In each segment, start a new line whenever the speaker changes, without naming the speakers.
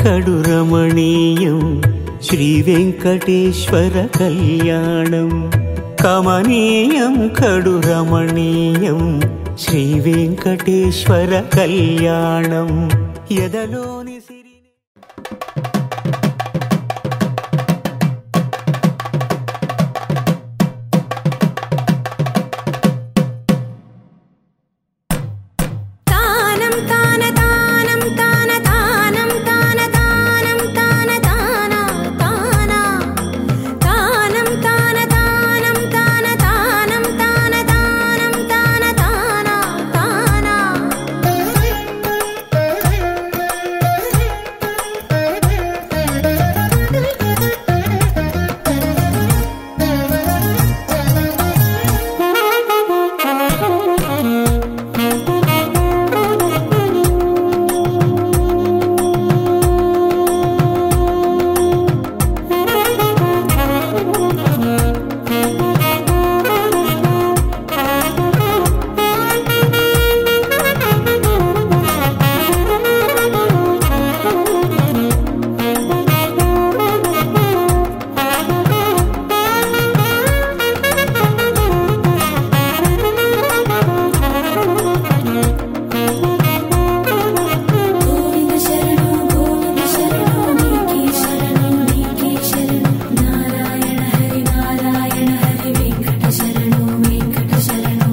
కడు రమణీయం శ్రీ వెంకటేశ్వర కళ్యాణం కమనీయం కడు రమణీయం శ్రీ వెంకటేశ్వర కళ్యాణం ఎదలోని సిరి
తానం తాన తానం తాన తానం తాన తానం తాన తాన తాన తానం తాన తానం తాన తానం తాన తానం తాన తాన గోవింద శరణు గోవింద శరణు నీకే శరణు నీకే శరణు నారాయణ హరి నారాయణ హరి వెంకట శరణు వెంకట శరణు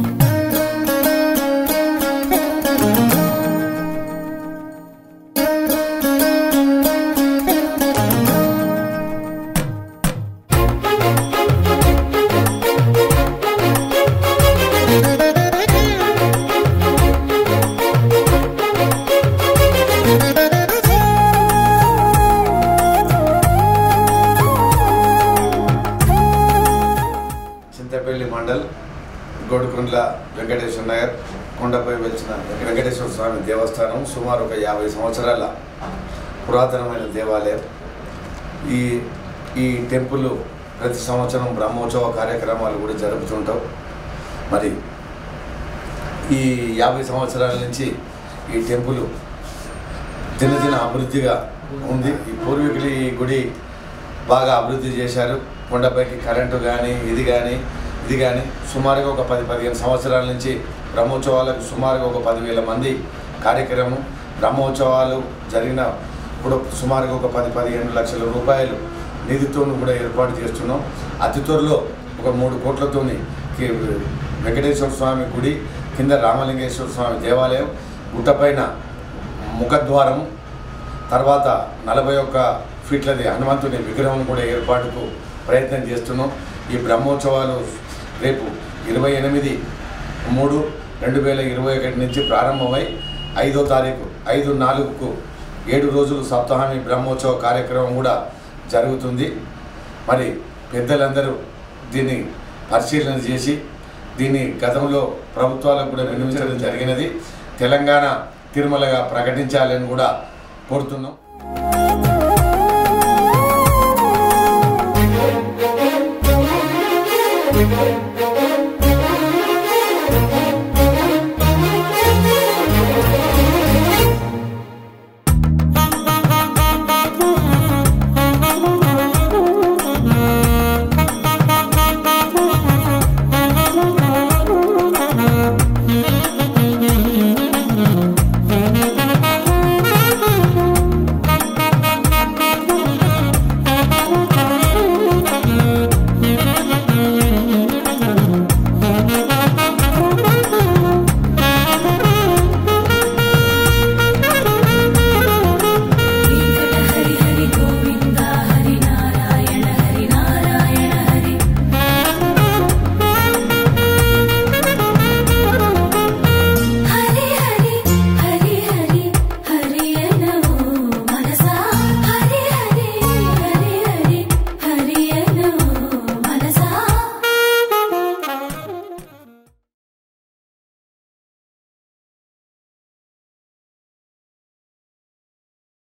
చింతపల్లి మండల్ గోడుకుంట్ల వెంకటేశ్వర నగర్ కొండపై వెలిచిన వెంకటేశ్వర స్వామి దేవస్థానం సుమారు ఒక యాభై సంవత్సరాల పురాతనమైన దేవాలయం ఈ ఈ టెంపుల్ ప్రతి సంవత్సరం బ్రహ్మోత్సవ కార్యక్రమాలు కూడా జరుపుతుంటాం మరి ఈ యాభై సంవత్సరాల నుంచి ఈ టెంపుల్ దినదిన అభివృద్ధిగా ఉంది ఈ పూర్వీకులు ఈ గుడి బాగా అభివృద్ధి చేశారు కొండపైకి కరెంటు కానీ ఇది కానీ ఇది కానీ సుమారుగా ఒక పది పదిహేను సంవత్సరాల నుంచి బ్రహ్మోత్సవాలకు సుమారుగా ఒక పదివేల మంది కార్యక్రమం బ్రహ్మోత్సవాలు జరిగిన కూడా సుమారుగా ఒక పది పదిహేను లక్షల రూపాయలు నిధితో కూడా ఏర్పాటు చేస్తున్నాం అతి త్వరలో ఒక మూడు కోట్లతోని కి- వెంకటేశ్వర స్వామి గుడి కింద రామలింగేశ్వర స్వామి దేవాలయం గుట్టపైన ముఖద్వారం తర్వాత నలభై ఒక్క ఫీట్లది హనుమంతుని విగ్రహం కూడా ఏర్పాటుకు ప్రయత్నం చేస్తున్నాం ఈ బ్రహ్మోత్సవాలు రేపు ఇరవై ఎనిమిది మూడు రెండు వేల ఇరవై ఒకటి నుంచి ప్రారంభమై ఐదో తారీఖు ఐదు నాలుగుకు ఏడు రోజులు సప్తాహామి బ్రహ్మోత్సవ కార్యక్రమం కూడా జరుగుతుంది మరి పెద్దలందరూ దీన్ని పరిశీలన చేసి దీన్ని గతంలో ప్రభుత్వాలకు కూడా వినియోగించడం జరిగినది తెలంగాణ తిరుమలగా ప్రకటించాలని కూడా కోరుతున్నాం
Thank you.